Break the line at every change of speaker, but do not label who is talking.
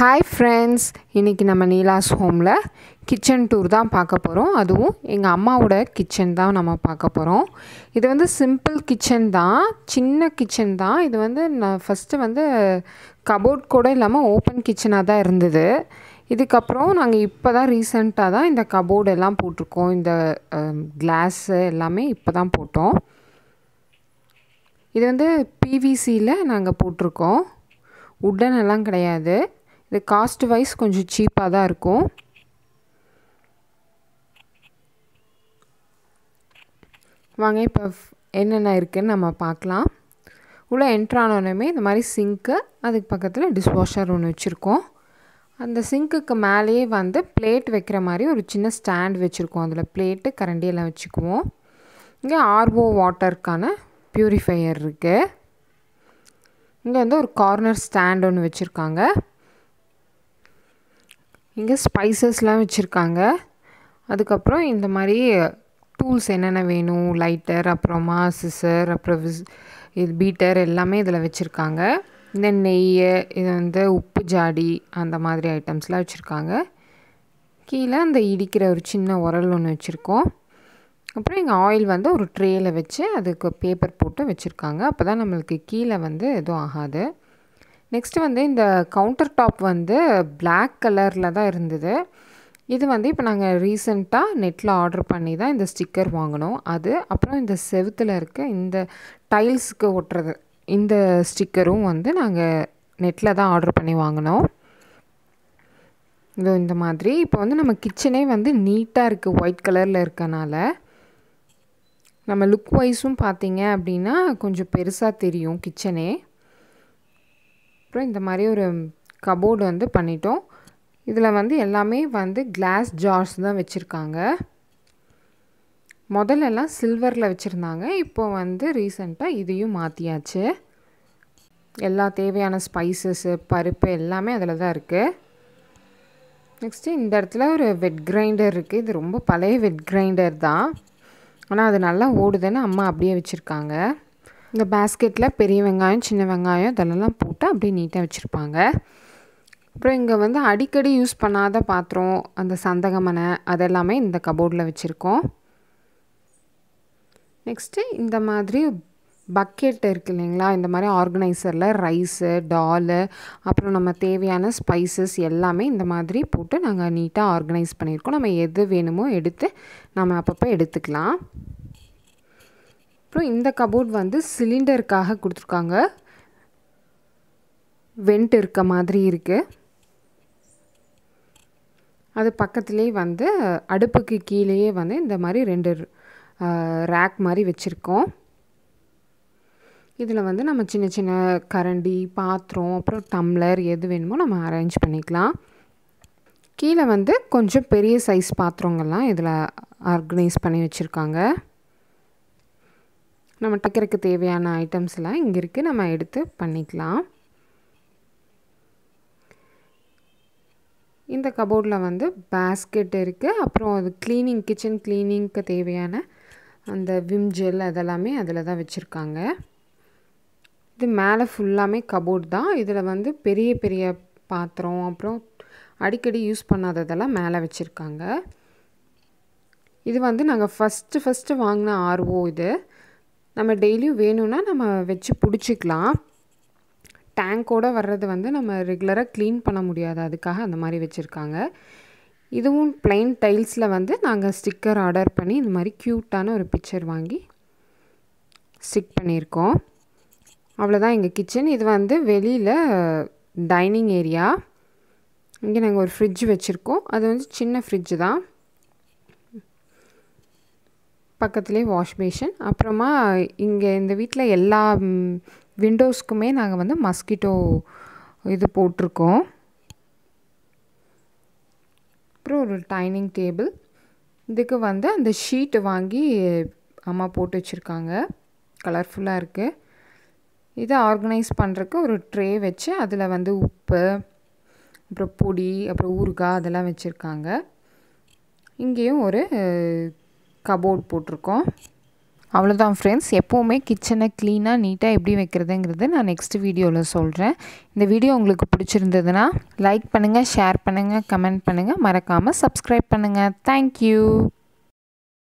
hi friends இன்றைக்கி நம்ம நீலாஸ் ஹோமில் கிச்சன் டூர் தான் பார்க்க போகிறோம் அதுவும் எங்கள் அம்மாவோட கிச்சன் தான் நம்ம பார்க்க போகிறோம் இது வந்து சிம்பிள் கிச்சன் தான் சின்ன கிச்சன் தான் இது வந்து நான் ஃபஸ்ட்டு வந்து கபோர்ட் கூட இல்லாமல் ஓப்பன் கிச்சனாக தான் இருந்தது இதுக்கப்புறம் நாங்கள் இப்போ தான் ரீசெண்டாக தான் இந்த கபோர்டு எல்லாம் போட்டிருக்கோம் இந்த கிளாஸு எல்லாமே இப்போ தான் போட்டோம் இது வந்து பிவிசியில் நாங்கள் போட்டிருக்கோம் உட்டன் எல்லாம் கிடையாது இது காஸ்ட் வைஸ் கொஞ்சம் சீப்பாக தான் இருக்கும் வாங்க இப்போ என்னென்ன இருக்குதுன்னு நம்ம பார்க்கலாம் உள்ளே என்ட்ரானோடனே இந்த மாதிரி சிங்க்கு அதுக்கு பக்கத்தில் டிஷ்வாஷர் ஒன்று வச்சுருக்கோம் அந்த சிங்க்குக்கு மேலேயே வந்து பிளேட் வைக்கிற மாதிரி ஒரு சின்ன ஸ்டாண்ட் வச்சுருக்கோம் அதில் பிளேட்டு கரண்டியெல்லாம் வச்சுக்குவோம் இங்கே ஆர்ஓ வாட்டருக்கான ப்யூரிஃபையர் இருக்குது இங்கே வந்து ஒரு கார்னர் ஸ்டாண்ட் ஒன்று வச்சுருக்காங்க இங்கே ஸ்பைசஸ்லாம் வச்சுருக்காங்க அதுக்கப்புறம் இந்த மாதிரி டூல்ஸ் என்னென்ன வேணும் லைட்டர் அப்புறமா சிசர் அப்புறம் விஸ் இது பீட்டர் எல்லாமே இதில் வச்சுருக்காங்க இந்த நெய் இது வந்து உப்பு ஜாடி அந்த மாதிரி ஐட்டம்ஸ்லாம் வச்சுருக்காங்க கீழே அந்த இடிக்கிற ஒரு சின்ன உரல் ஒன்று வச்சுருக்கோம் அப்புறம் இங்கே ஆயில் வந்து ஒரு ட்ரேயில் வச்சு அதுக்கு பேப்பர் போட்டு வச்சுருக்காங்க அப்போ தான் நம்மளுக்கு கீழே வந்து எதுவும் ஆகாது நெக்ஸ்ட்டு வந்து இந்த கவுண்டர் டாப் வந்து பிளாக் கலரில் தான் இருந்தது இது வந்து இப்போ நாங்கள் ரீசெண்டாக நெட்டில் ஆர்டர் பண்ணி தான் இந்த ஸ்டிக்கர் வாங்கினோம் அது அப்புறம் இந்த செவுத்தில் இருக்க இந்த டைல்ஸுக்கு ஒட்டுறது இந்த ஸ்டிக்கரும் வந்து நாங்கள் நெட்டில் தான் ஆர்டர் பண்ணி வாங்கினோம் இதோ இந்த மாதிரி இப்போ வந்து நம்ம கிச்சனே வந்து நீட்டாக இருக்குது ஒயிட் கலரில் இருக்கனால நம்ம லுக் வைஸும் பார்த்தீங்க அப்படின்னா கொஞ்சம் பெருசாக தெரியும் கிச்சனே அப்புறம் இந்த மாதிரி ஒரு கபோர்டு வந்து பண்ணிட்டோம் இதில் வந்து எல்லாமே வந்து கிளாஸ் ஜார்ஸ் தான் வச்சுருக்காங்க முதல்லலாம் சில்வரில் வச்சுருந்தாங்க இப்போ வந்து ரீசெண்டாக இதையும் மாற்றியாச்சு எல்லா தேவையான ஸ்பைசஸ்ஸு பருப்பு எல்லாமே அதில் தான் இருக்குது நெக்ஸ்ட்டு இந்த இடத்துல ஒரு வெட் கிரைண்டர் இருக்குது இது ரொம்ப பழைய வெட் கிரைண்டர் தான் ஆனால் அது நல்லா ஓடுதுன்னு அம்மா அப்படியே வச்சுருக்காங்க இந்த பேஸ்கெட்டில் பெரிய வெங்காயம் சின்ன வெங்காயம் இதெல்லாம் போட்டு அப்படியே நீட்டாக வச்சுருப்பாங்க அப்புறம் இங்கே வந்து அடிக்கடி யூஸ் பண்ணாத பாத்திரம் அந்த சந்தகமனை அதெல்லாமே இந்த கபோர்டில் வச்சுருக்கோம் நெக்ஸ்ட்டு இந்த மாதிரி பக்கெட் இருக்குது இல்லைங்களா இந்த மாதிரி ஆர்கனைசரில் ரைஸு டாலு அப்புறம் நம்ம தேவையான ஸ்பைசஸ் எல்லாமே இந்த மாதிரி போட்டு நாங்கள் நீட்டாக ஆர்கனைஸ் பண்ணியிருக்கோம் நம்ம எது வேணுமோ எடுத்து நம்ம அப்பப்போ எடுத்துக்கலாம் அப்புறம் இந்த கபோர்ட் வந்து சிலிண்டருக்காக கொடுத்துருக்காங்க வெண்ட் இருக்க மாதிரி இருக்குது அது பக்கத்துலேயே வந்து அடுப்புக்கு கீழேயே வந்து இந்த மாதிரி ரெண்டு ரேக் மாதிரி வச்சுருக்கோம் இதில் வந்து நம்ம சின்ன சின்ன கரண்டி பாத்திரம் அப்புறம் டம்ளர் எது வேணுமோ நம்ம அரேஞ்ச் பண்ணிக்கலாம் கீழே வந்து கொஞ்சம் பெரிய சைஸ் பாத்திரங்கள்லாம் இதில் ஆர்கனைஸ் பண்ணி வச்சுருக்காங்க நம்ம டக்கிறதுக்கு தேவையான ஐட்டம்ஸ் எல்லாம் இங்கே இருக்குது நம்ம எடுத்து பண்ணிக்கலாம் இந்த கபோர்டில் வந்து பேஸ்கெட் இருக்குது அப்புறம் அது க்ளீனிங் கிச்சன் க்ளீனிங்க்கு தேவையான அந்த விம் ஜெல் அதெல்லாமே அதில் தான் வச்சுருக்காங்க இது மேலே ஃபுல்லாமே கபோர்ட் தான் இதில் வந்து பெரிய பெரிய பாத்திரம் அப்புறம் அடிக்கடி யூஸ் பண்ணாததெல்லாம் மேலே வச்சுருக்காங்க இது வந்து நாங்கள் ஃபஸ்ட்டு ஃபஸ்ட்டு வாங்கின ஆர்ஓ இது நம்ம டெய்லியும் வேணும்னா நம்ம வச்சு பிடிச்சிக்கலாம் டேங்கோடு வர்றது வந்து நம்ம ரெகுலராக க்ளீன் பண்ண முடியாது அதுக்காக அந்த மாதிரி வச்சுருக்காங்க இதுவும் பிளைன் டைல்ஸில் வந்து நாங்கள் ஸ்டிக்கர் ஆர்டர் பண்ணி இந்த மாதிரி க்யூட்டான ஒரு பிக்சர் வாங்கி ஸ்டிக் பண்ணியிருக்கோம் அவ்வளோதான் எங்கள் கிச்சன் இது வந்து வெளியில் டைனிங் ஏரியா இங்கே நாங்கள் ஒரு ஃப்ரிட்ஜ் வச்சுருக்கோம் அது வந்து சின்ன ஃப்ரிட்ஜு தான் பக்கத்துலேயே வாஷ் பேஷன் அப்புறமா இங்கே இந்த வீட்டில் எல்லா விண்டோஸ்க்குமே நாங்கள் வந்து மஸ்கிட்டோ இது போட்டிருக்கோம் அப்புறம் ஒரு டைனிங் டேபிள் இதுக்கு வந்து அந்த ஷீட்டு வாங்கி அம்மா போட்டு வச்சுருக்காங்க கலர்ஃபுல்லாக இருக்குது இதை ஆர்கனைஸ் பண்ணுறக்கு ஒரு ட்ரே வச்சு அதில் வந்து உப்பு அப்புறம் பொடி அப்புறம் ஊறுகாய் அதெல்லாம் வச்சுருக்காங்க இங்கேயும் ஒரு கபோர்ட் போட்டிருக்கோம் அவ்வளோதான் ஃப்ரெண்ட்ஸ் எப்போவுமே கிச்சனை க்ளீனாக நீட்டாக எப்படி வைக்கிறதுங்கிறது நான் நெக்ஸ்ட் வீடியோவில் சொல்கிறேன் இந்த வீடியோ உங்களுக்கு பிடிச்சிருந்ததுன்னா லைக் பண்ணுங்கள் ஷேர் பண்ணுங்கள் கமெண்ட் பண்ணுங்கள் மறக்காமல் சப்ஸ்கிரைப் பண்ணுங்கள் தேங்க்யூ